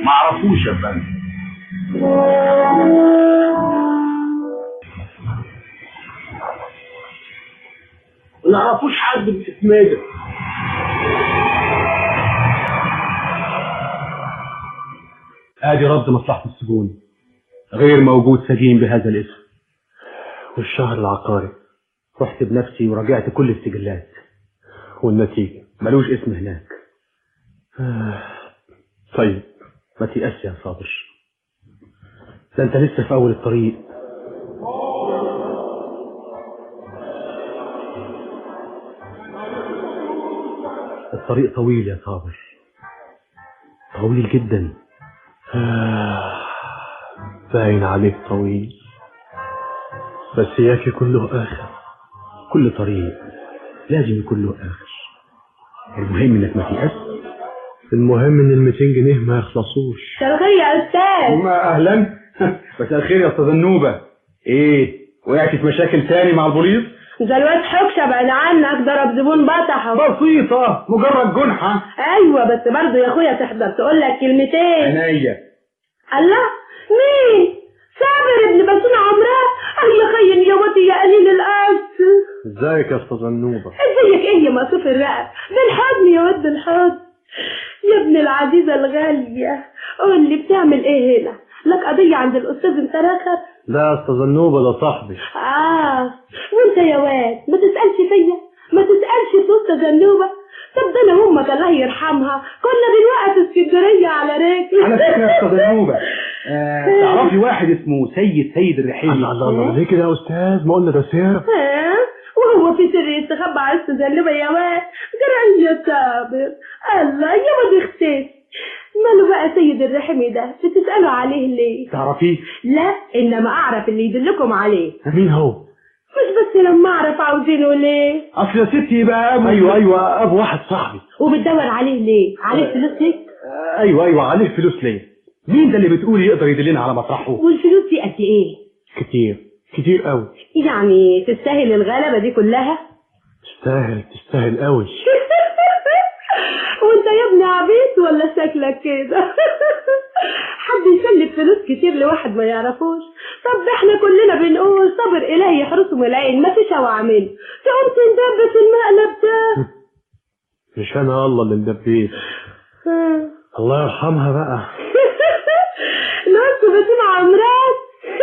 ما اعرفوش يا فندم ما نعرفوش حد باسم ده ادي رد مصلحة السجون غير موجود سجين بهذا الاسم والشهر العقاري رحت بنفسي وراجعت كل السجلات والنتيجة ملوش اسم هناك آه. طيب ما تيأس يا صابر ده انت لسه في اول الطريق الطريق طويل يا صابر طويل جدا آه. باين عليك طويل بس ياكي كله آخر كل طريق لازم يكون له آخر المهم انك ما تيأس المهم ان ال 200 جنيه ما يخلصوش مساء الخير يا استاذ ما اهلا مساء الخير يا استاذ النوبة ايه وقعت في مشاكل تاني مع البوليس ده الواد حكشة بعد عنك ضرب زبون بطحه بسيطة مجرد جنحة ايوه بس برضه يا اخويا تحضر تقول لك كلمتين عينيا الله مين صابر ابن بسون عمران الله خين يا وطي يا قليل القصد ازيك يا استاذ النوبة ازيك ايه يا مصروف الرقب بالحضن يا ود الحضن يا ابن العزيزة الغالية قول لي بتعمل ايه هنا لك قضية عند الأستاذ انت رخر لا يا استاذ النوبة ده صاحبي آه وانت يا واد ما تسألش فيا ما تسألش في أستاذ النوبة طب ده انا امك الله يرحمها كنا بنوقف اسكندرية على رجل على فكرة يا استاذ النوبة آه تعرفي واحد اسمه سيد سيد الرحيمي الله الله الله ليه كده يا استاذ ما قلنا ده سير ها وهو في سر يستخبى على أستاذ النوبة يا واد جرى يا صابر الله يا واد اختي ماله بقى سيد الرحمي ده بتسألوا عليه ليه تعرفيه لا انما اعرف اللي يدلكم عليه مين هو مش بس لما اعرف عاوزينه ليه اصل يا ستي يبقى ابو ايوه ايوه ابو واحد صاحبي وبتدور عليه ليه عليه فلوس ليه آه ايوه ايوه عليه فلوس ليه مين ده اللي بتقولي يقدر يدلنا على مطرحه والفلوس دي قد ايه كتير كتير قوي يعني تستاهل الغلبة دي كلها تستاهل تستاهل قوي وانت يا ابني عبيط ولا شكلك كده حد يسلف فلوس كتير لواحد ما يعرفوش طب احنا كلنا بنقول صبر الهي يحرسهم العين ما فيش اعمله تقوم تندب في المقلب ده مش انا الله اللي مدبيت الله يرحمها بقى ناس بتون عمرات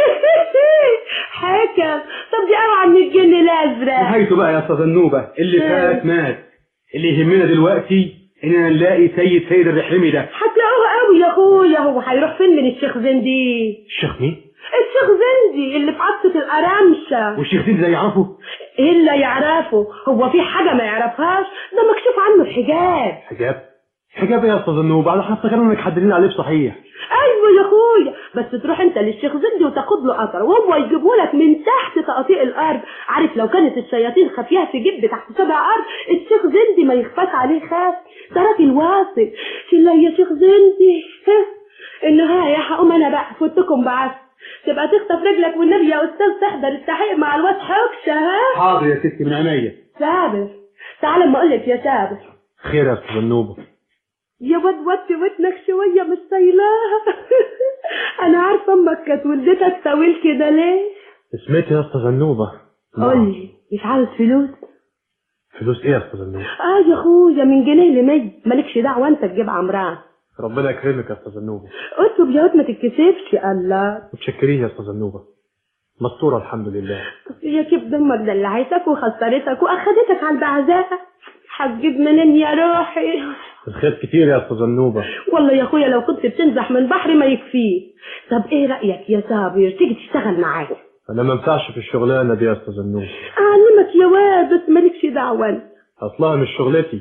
حكم طب دي اوعى من الجن الازرق نهايته بقى يا استاذ النوبة اللي فات مات اللي يهمنا دلوقتي اننا نلاقي سيد سيد الرحمي ده هتلاقوه قوي يا اخويا هو هيروح فين من الشيخ زندي الشيخ مين الشيخ زندي اللي في عطسة القرامشة والشيخ زين ده يعرفه ايه اللي يعرفه هو في حاجة ما يعرفهاش ده مكشوف عنه الحجاب حجاب حجاب ايه يا استاذ النوبة احنا افتكرنا انك حددين عليه بصحيح ايوه يا اخويا بس تروح انت للشيخ زندي وتاخد له قطر وهو يجيبه لك من تحت تقاطيع الارض عارف لو كانت الشياطين خفيها في جيب تحت سبع ارض الشيخ زندي ما يخفاش عليه خاف ده راجل واصل لا يا شيخ زندي ها النهاية هقوم انا بقى فوتكم بعث تبقى تخطف رجلك والنبي يا استاذ تحضر التحقيق مع الواد حكشه ها حاضر يا ستي من عينيا سابر تعال اما اقول لك يا سابر خير يا استاذ النوبة يا واد وطي ودنك شوية مش سايلاها أنا عارفة أمك كانت ولدتك طويل كده ليه؟ اسمتي يا استاذ النوبة قول لي مش عاوز فلوس؟ فلوس ايه يا استاذ النوبة آه يا أخويا من جنيه لمية مالكش دعوة أنت تجيب عمران ربنا يكرمك يا استاذ النوبة اطلب يا واد ما تتكسفش الله متشكرين يا استاذ النوبة مستورة الحمد لله هي كيف دمك دلعتك وخسرتك وأخدتك على البعزاء هتجيب منين يا روحي؟ الخير كتير يا استاذ النوبة والله يا اخويا لو كنت بتنزح من البحر ما يكفيه طب ايه رأيك يا صابر تيجي تشتغل معايا انا ما ينفعش في الشغلانة دي يا استاذ النوبة اعلمك يا واد بس مالكش دعوة انت. اصلها مش شغلتي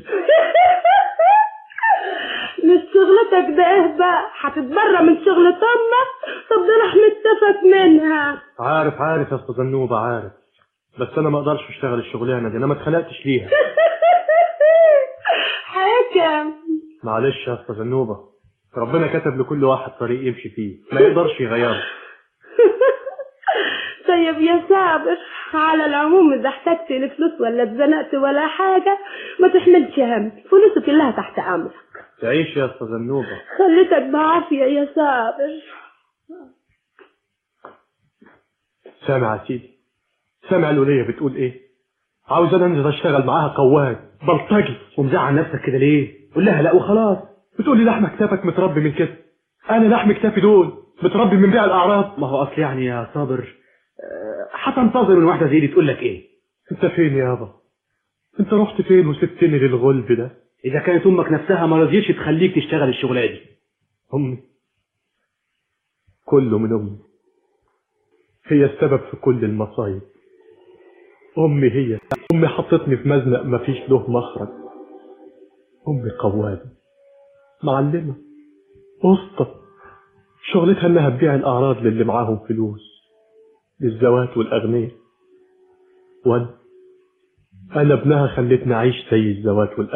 مش شغلتك ده ايه بقى هتتبرى من شغلة امك طب ده انا متفق منها عارف عارف يا استاذ النوبة عارف بس انا ما اقدرش اشتغل الشغلانة دي انا ما اتخلقتش ليها حكم معلش يا استاذ النوبة ربنا كتب لكل واحد طريق يمشي فيه ما يقدرش يغيره طيب يا صابر على العموم اذا احتجت لفلوس ولا اتزنقت ولا حاجة ما تحملش هم فلوسك كلها تحت امرك تعيش يا أستاذ النوبة خليتك بعافية يا صابر سامع يا سيدي سامع الولية بتقول ايه عاوز انا انزل اشتغل معاها قواد بلطجي ومزعل نفسك كده ليه قول لها لا وخلاص بتقول لي لحم كتافك متربي من كده انا لحم كتافي دول متربي من بيع الاعراض ما هو اصل يعني يا صابر آه، هتنتظر من واحده زي دي تقول لك ايه انت فين يابا انت رحت فين وسبتني للغلب ده اذا كانت امك نفسها ما رضيتش تخليك تشتغل الشغلانه دي امي كله من امي هي السبب في كل المصايب امي هي امي حطتني في مزنق مفيش له مخرج امي قوادة معلمة وسطى شغلتها انها تبيع الاعراض للي معاهم فلوس للزوات والاغنياء وانا انا ابنها خلتني اعيش زي الزوات والاغنياء